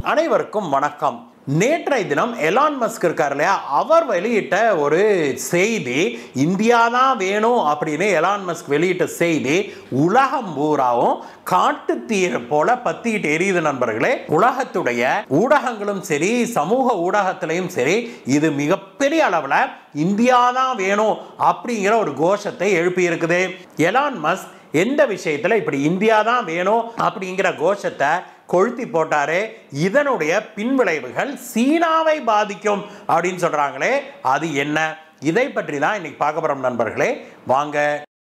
அனைவருக்கும் வணக்கம் நேற்றைய தினம் எலான் மஸ்க் இருக்கார் இல்லையா அவர் வெளியிட்ட ஒரு செய்தி இந்தியா தான் வேணும் அப்படின்னு எலான் மஸ்க் வெளியிட்ட செய்தி உலகம் பூராவும் காட்டு தீர போல பத்திக்கிட்டு எரியுது நண்பர்களே உலகத்துடைய ஊடகங்களும் சரி சமூக ஊடகத்திலையும் சரி இது மிகப்பெரிய அளவில் இந்தியா தான் வேணும் அப்படிங்கிற ஒரு கோஷத்தை எழுப்பி இருக்குது எலான் மஸ்க் எந்த விஷயத்துல இப்படி இந்தியா தான் வேணும் அப்படிங்கிற கோஷத்தை கொளுத்தி போட்டாரு இதனுடைய பின்விளைவுகள் சீனாவை பாதிக்கும் அப்படின்னு சொல்றாங்களே அது என்ன இதை பற்றி தான் இன்னைக்கு பார்க்க போறோம் நண்பர்களே வாங்க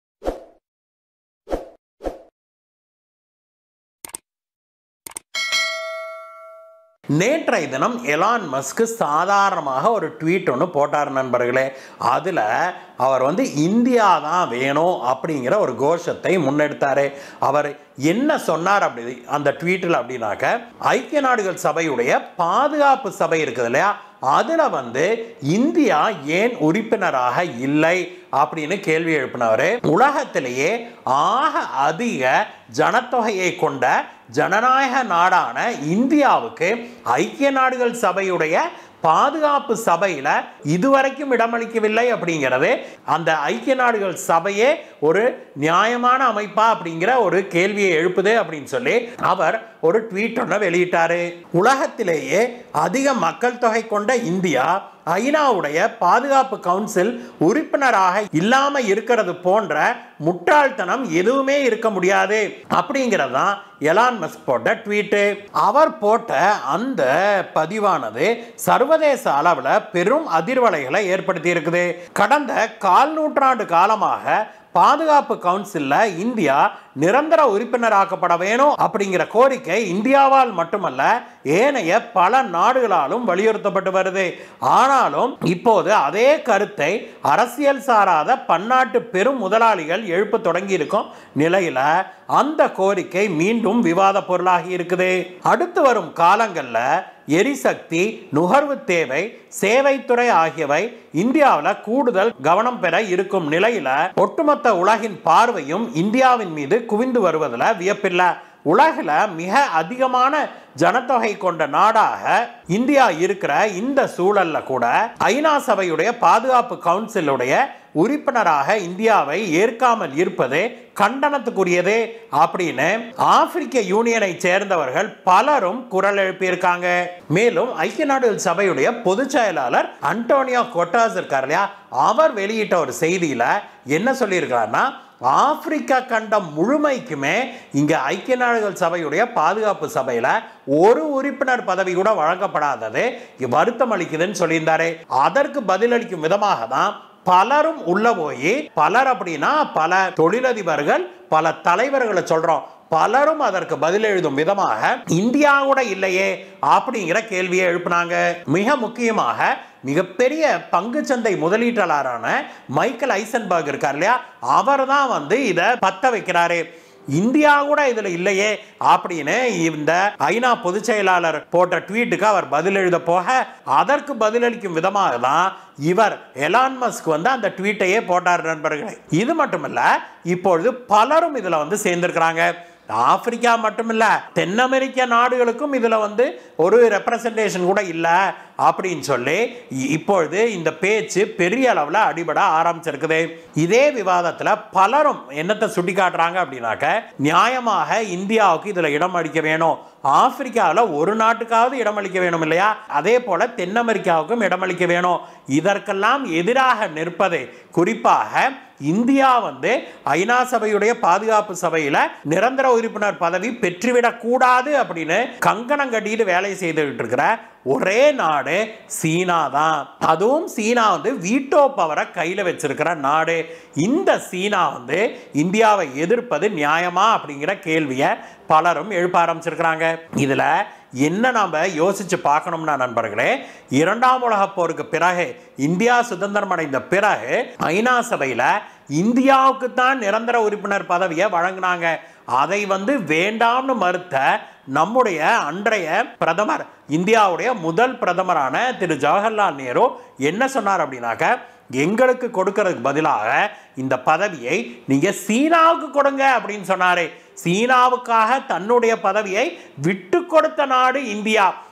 நேற்றைய தினம் எலான் மஸ்க் சாதாரணமாக ஒரு ட்வீட் ஒன்று போட்டார் நண்பர்களே அதில் அவர் வந்து இந்தியா தான் வேணும் அப்படிங்கிற ஒரு கோஷத்தை முன்னெடுத்தார் அவர் என்ன சொன்னார் அப்படி அந்த ட்வீட்டில் அப்படின்னாக்க ஐக்கிய நாடுகள் சபையுடைய பாதுகாப்பு சபை இருக்குது இல்லையா அதில் வந்து இந்தியா ஏன் உறுப்பினராக இல்லை அப்படின்னு கேள்வி எழுப்பினவர் உலகத்திலேயே ஆக அதிக ஜனத்தொகையை கொண்ட ஜனநாயக நாடான இந்தியாவுக்கு ஐக்கிய நாடுகள் சபையுடைய பாதுகாப்பு சபையில் இதுவரைக்கும் இடமளிக்கவில்லை அப்படிங்கிறது அந்த ஐக்கிய நாடுகள் சபையே ஒரு நியாயமான அமைப்பா அப்படிங்கிற ஒரு கேள்வியை எழுப்புது அப்படின்னு சொல்லி அவர் ஒரு ட்வீட் ஒன்று வெளியிட்டாரு உலகத்திலேயே அதிக மக்கள் தொகை கொண்ட இந்தியா ஐநாவுடைய பாதுகாப்பு கவுன்சில் உறுப்பினராக இல்லாம இருக்கிறது போன்ற முட்டாள்தனம் எதுவுமே இருக்க முடியாது அப்படிங்கிறது தான் எலான் மஸ்க் போட்ட ட்வீட்டு அவர் போட்ட அந்த பதிவானது சர்வதேச அளவில் பெரும் அதிர்வலைகளை ஏற்படுத்தி இருக்குது கடந்த கால் நூற்றாண்டு காலமாக பாதுகாப்பு கவுன்சிலில் இந்தியா நிரந்தர உறுப்பினராக்கப்பட வேணும் அப்படிங்கிற கோரிக்கை இந்தியாவால் மட்டுமல்ல ஏனைய பல நாடுகளாலும் வலியுறுத்தப்பட்டு வருது ஆனாலும் இப்போது அதே கருத்தை அரசியல் சாராத பன்னாட்டு பெரும் முதலாளிகள் எழுப்ப தொடங்கி இருக்கும் நிலையில அந்த கோரிக்கை மீண்டும் விவாத பொருளாகி இருக்குது அடுத்து வரும் காலங்களில் எரிசக்தி நுகர்வு தேவை சேவைத்துறை ஆகியவை இந்தியாவில் கூடுதல் கவனம் பெற இருக்கும் நிலையில ஒட்டுமொத்த உலகின் பார்வையும் இந்தியாவின் மீது குவிந்து வருவதில் வியப்பில்லை உலகில் மிக அதிகமான ஜனத்தொகை கொண்ட நாடாக இந்தியா இருக்கிற இந்த சூழல்ல கூட ஐநா சபையுடைய பாதுகாப்பு கவுன்சிலுடைய உறுப்பினராக இந்தியாவை ஏற்காமல் இருப்பது கண்டனத்துக்குரியது அப்படின்னு ஆப்பிரிக்க யூனியனை சேர்ந்தவர்கள் பலரும் குரல் எழுப்பியிருக்காங்க மேலும் ஐக்கிய நாடுகள் சபையுடைய பொதுச் செயலாளர் அன்டோனியோ கொட்டாஸ் இருக்கார் இல்லையா அவர் வெளியிட்ட ஒரு செய்தியில என்ன சொல்லியிருக்காருன்னா ஆப்பிரிக்கா கண்டம் முழுமைக்குமே இங்க ஐக்கிய நாடுகள் சபையுடைய பாதுகாப்பு சபையில ஒரு உறுப்பினர் பதவி கூட வழங்கப்படாதது வருத்தம் அளிக்குதுன்னு சொல்லியிருந்தாரு அதற்கு பதிலளிக்கும் விதமாக தான் பலரும் உள்ள போய் பலர் அப்படின்னா பல தொழிலதிபர்கள் பல தலைவர்களை சொல்றோம் பலரும் அதற்கு பதில் எழுதும் விதமாக இந்தியா கூட இல்லையே அப்படிங்கிற கேள்வியை எழுப்பினாங்க மிக முக்கியமாக மிகப்பெரிய பங்குச்சந்தை முதலீட்டாளரான மைக்கேல் ஐசன்பர்க் இருக்கார் இல்லையா அவர் தான் வந்து இதை பத்த வைக்கிறாரு இந்தியா கூட இதுல இல்லையே அப்படின்னு இந்த ஐநா பொதுச் செயலாளர் போட்ட ட்வீட்டுக்கு அவர் பதில் எழுத போக அதற்கு பதிலளிக்கும் விதமாக தான் இவர் எலான் மஸ்க் வந்து அந்த ட்வீட்டையே போட்டார் நண்பர்களே இது மட்டுமல்ல இப்பொழுது பலரும் இதுல வந்து சேர்ந்திருக்கிறாங்க ஆப்பிரிக்கா மட்டுமில்ல தென் அமெரிக்க நாடுகளுக்கும் இதுல வந்து ஒரு ரெப்ரசன்டேஷன் கூட இல்லை அப்படின்னு சொல்லி இப்பொழுது இந்த பேச்சு பெரிய அளவில் அடிபட ஆரம்பிச்சிருக்குது இதே விவாதத்தில் பலரும் என்னத்தை சுட்டி காட்டுறாங்க அப்படின்னாக்க நியாயமாக இந்தியாவுக்கு இதில் இடம் அளிக்க வேணும் ஆப்பிரிக்காவில் ஒரு நாட்டுக்காவது இடமளிக்க வேணும் இல்லையா அதே போல தென் அமெரிக்காவுக்கும் இடமளிக்க வேணும் இதற்கெல்லாம் எதிராக நிற்பது குறிப்பாக இந்தியா வந்து ஐநா சபையுடைய பாதுகாப்பு சபையில நிரந்தர உறுப்பினர் பதவி பெற்றுவிடக் கூடாது அப்படின்னு கங்கணம் கட்டிட்டு வேலை செய்துகிட்டு இருக்கிற ஒரே நாடு சீனா தான் அதுவும் சீனா வந்து வீட்டோ பவரை கையில் வச்சிருக்கிற நாடு இந்த சீனா வந்து இந்தியாவை எதிர்ப்பது நியாயமா அப்படிங்கிற கேள்வியை பலரும் எழுப்ப ஆரம்பிச்சிருக்கிறாங்க இதுல என்ன நாம யோசிச்சு பார்க்கணும்னா நண்பர்களே இரண்டாம் உலக போருக்கு பிறகு இந்தியா சுதந்திரம் அடைந்த பிறகு ஐநா சபையில இந்தியாவுக்கு தான் நிரந்தர உறுப்பினர் பதவியை வழங்கினாங்க அதை வந்து வேண்டாம்னு மறுத்த நம்முடைய அன்றைய பிரதமர் இந்தியாவுடைய முதல் பிரதமரான திரு ஜவஹர்லால் நேரு என்ன சொன்னார் அப்படின்னாக்க எங்களுக்கு கொடுக்கறதுக்கு பதிலாக இந்த பதவியை நீங்க சீனாவுக்கு கொடுங்க அப்படின்னு சொன்னாரு சீனாவுக்காக தன்னுடைய பதவியை விட்டு கொடுத்த நாடு இந்தியா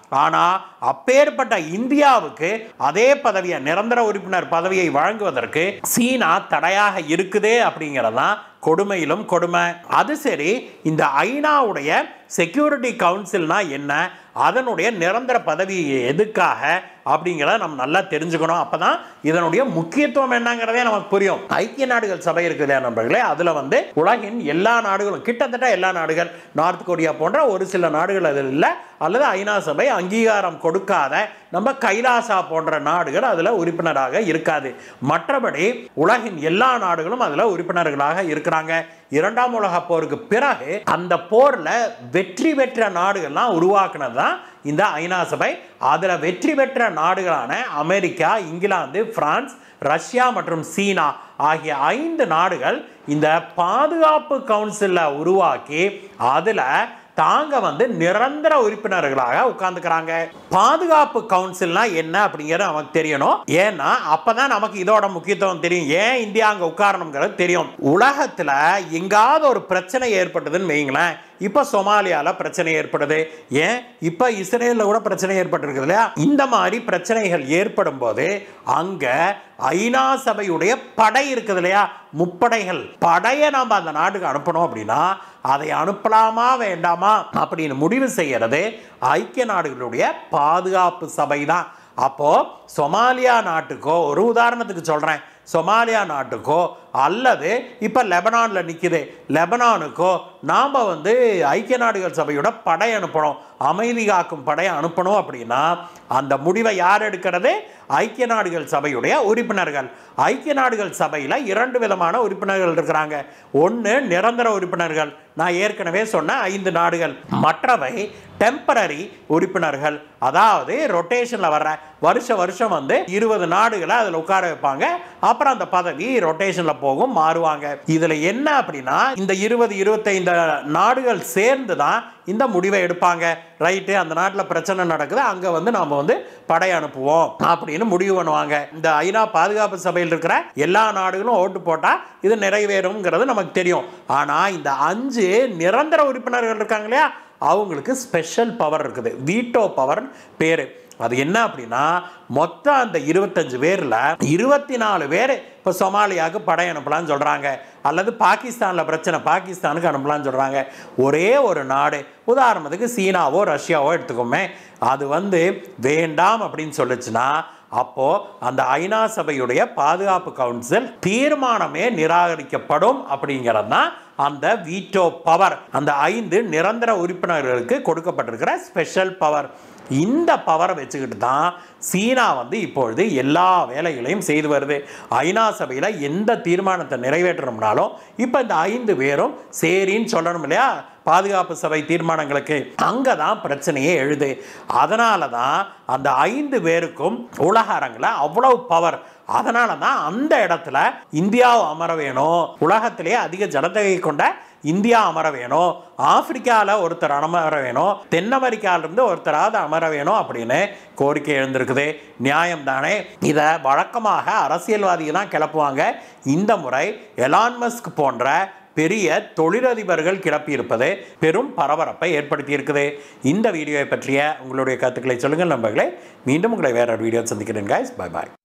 ஆனா அப்பேற்பட்ட இந்தியாவுக்கு அதே பதவியை நிரந்தர உறுப்பினர் பதவியை வழங்குவதற்கு சீனா தடையாக இருக்குதே அப்படிங்கிறதான் கொடுமையிலும் கொடுமை அது சரி இந்த ஐநாவுடைய செக்யூரிட்டி கவுன்சில்னா என்ன அதனுடைய நிரந்தர பதவி எதுக்காக அப்படிங்கிறத நம்ம நல்லா தெரிஞ்சுக்கணும் அப்பதான் இதனுடைய முக்கியத்துவம் என்னங்கிறதே நமக்கு புரியும் ஐக்கிய நாடுகள் சபை இருக்குது இல்லையா நண்பர்களே அதுல வந்து உலகின் எல்லா நாடுகளும் கிட்டத்தட்ட எல்லா நாடுகள் நார்த் கொரியா போன்ற ஒரு சில நாடுகள் அதில் இல்லை அல்லது ஐநா சபை அங்கீகாரம் கொடுக்காத நம்ம கைலாசா போன்ற நாடுகள் அதுல உறுப்பினராக இருக்காது மற்றபடி உலகின் எல்லா நாடுகளும் அதுல உறுப்பினர்களாக இருக்கிறாங்க இரண்டாம் உலக போருக்கு பிறகு அந்த போர்ல வெற்றி பெற்ற நாடுகள்லாம் உருவாக்குனது தான் இந்த ஐநா சபை அதுல வெற்றி பெற்ற நாடுகளான அமெரிக்கா இங்கிலாந்து பிரான்ஸ் ரஷ்யா மற்றும் சீனா ஆகிய ஐந்து நாடுகள் இந்த பாதுகாப்பு கவுன்சிலை உருவாக்கி அதுல தாங்க வந்து நிரந்தர உறுப்பினர்களாக உட்கார்ந்துக்கிறாங்க பாதுகாப்பு கவுன்சில்னா என்ன அப்படிங்கிறது நமக்கு தெரியணும் ஏன்னா அப்பதான் நமக்கு இதோட முக்கியத்துவம் தெரியும் ஏன் இந்தியா அங்க உட்காரணுங்கிறது தெரியும் உலகத்துல எங்காவது ஒரு பிரச்சனை ஏற்பட்டதுன்னு வைங்களேன் இப்ப சொமாலியால பிரச்சனை ஏற்படுது ஏன் இப்ப இஸ்ரேல்ல கூட பிரச்சனை ஏற்பட்டிருக்குது இல்லையா இந்த மாதிரி பிரச்சனைகள் ஏற்படும் போது அங்க ஐநா சபையுடைய படை இருக்குது இல்லையா முப்படைகள் படையை நாம் அந்த நாட்டுக்கு அனுப்பணும் அப்படின்னா அதை அனுப்பலாமா வேண்டாமா அப்படின்னு முடிவு செய்யறது ஐக்கிய நாடுகளுடைய பாதுகாப்பு சபை தான் அப்போ சொமாலியா நாட்டுக்கோ ஒரு உதாரணத்துக்கு சொல்றேன் சொமாலியா நாட்டுக்கோ அல்லது இப்போ லெபனானில் நிற்குது லெபனானுக்கோ நாம் வந்து ஐக்கிய நாடுகள் சபையோட படை அனுப்பணும் அமைதி காக்கும் படையை அனுப்பணும் அப்படின்னா அந்த முடிவை யார் எடுக்கிறது ஐக்கிய நாடுகள் சபையுடைய உறுப்பினர்கள் ஐக்கிய நாடுகள் சபையில் இரண்டு விதமான உறுப்பினர்கள் இருக்கிறாங்க ஒன்று நிரந்தர உறுப்பினர்கள் நான் ஏற்கனவே சொன்ன ஐந்து நாடுகள் மற்றவை டெம்பரரி உறுப்பினர்கள் அதாவது ரொட்டேஷனில் வர்ற வருஷ வருஷம் வந்து இருபது நாடுகளை அதில் உட்கார வைப்பாங்க அப்புறம் அந்த பதவி ரொட்டேஷனில் போகும் மாறுவாங்க இதில் என்ன அப்படின்னா இந்த இருபது இருபத்தைந்து நாடுகள் சேர்ந்து தான் இந்த முடிவை எடுப்பாங்க ரைட்டு அந்த நாட்டில் பிரச்சனை நடக்குது அங்கே வந்து நாம் வந்து படை அனுப்புவோம் அப்படின்னு முடிவு பண்ணுவாங்க இந்த ஐநா பாதுகாப்பு சபையில் இருக்கிற எல்லா நாடுகளும் ஓட்டு போட்டால் இது நிறைவேறுங்கிறது நமக்கு தெரியும் ஆனால் இந்த அஞ்சு நிரந்தர உறுப்பினர்கள் இருக்காங்க இல்லையா அவங்களுக்கு ஸ்பெஷல் பவர் இருக்குது வீட்டோ பவர் பேர் அது என்ன அப்படின்னா மொத்தம் அந்த இருபத்தஞ்சு பேரில் இருபத்தி நாலு பேர் இப்போ சொமாலியாவுக்கு படை அனுப்பலாம்னு சொல்கிறாங்க அல்லது பாகிஸ்தானில் பிரச்சனை பாகிஸ்தானுக்கு அனுப்பலாம்னு சொல்கிறாங்க ஒரே ஒரு நாடு உதாரணத்துக்கு சீனாவோ ரஷ்யாவோ எடுத்துக்கோமே அது வந்து வேண்டாம் அப்படின்னு சொல்லுச்சுன்னா அப்போ அந்த ஐநா சபையுடைய பாதுகாப்பு கவுன்சில் தீர்மானமே நிராகரிக்கப்படும் அப்படிங்கிறது தான் அந்த வீட்டோ பவர் அந்த ஐந்து நிரந்தர உறுப்பினர்களுக்கு கொடுக்கப்பட்டிருக்கிற ஸ்பெஷல் பவர் இந்த பவரை வச்சுக்கிட்டு தான் சீனா வந்து இப்பொழுது எல்லா வேலைகளையும் செய்து வருது ஐநா சபையில் எந்த தீர்மானத்தை நிறைவேற்றணும்னாலும் இப்போ இந்த ஐந்து பேரும் சரின்னு சொல்லணும் இல்லையா பாதுகாப்பு சபை தீர்மானங்களுக்கு அங்கே தான் பிரச்சனையே எழுது அதனால தான் அந்த ஐந்து பேருக்கும் உலக அரங்கில் அவ்வளவு பவர் அதனால தான் அந்த இடத்துல இந்தியாவை அமர வேணும் உலகத்திலேயே அதிக ஜனத்தொகை கொண்ட இந்தியா அமர வேணும் ஆப்பிரிக்காவில் ஒருத்தர் அமர வேணும் தென் அமெரிக்காவிலிருந்து ஒருத்தராவது அமர வேணும் அப்படின்னு கோரிக்கை எழுந்திருக்குது நியாயம் தானே இதை வழக்கமாக அரசியல்வாதிகள் தான் கிளப்புவாங்க இந்த முறை எலான்மஸ்க் போன்ற பெரிய தொழிலதிபர்கள் கிளப்பியிருப்பது பெரும் பரபரப்பை ஏற்படுத்தி இருக்குது இந்த வீடியோவை பற்றிய உங்களுடைய கருத்துக்களை சொல்லுங்கள் நண்பர்களே மீண்டும் உங்களை வேற ஒரு வீடியோ சந்திக்கிறேன் guys. bye பாய்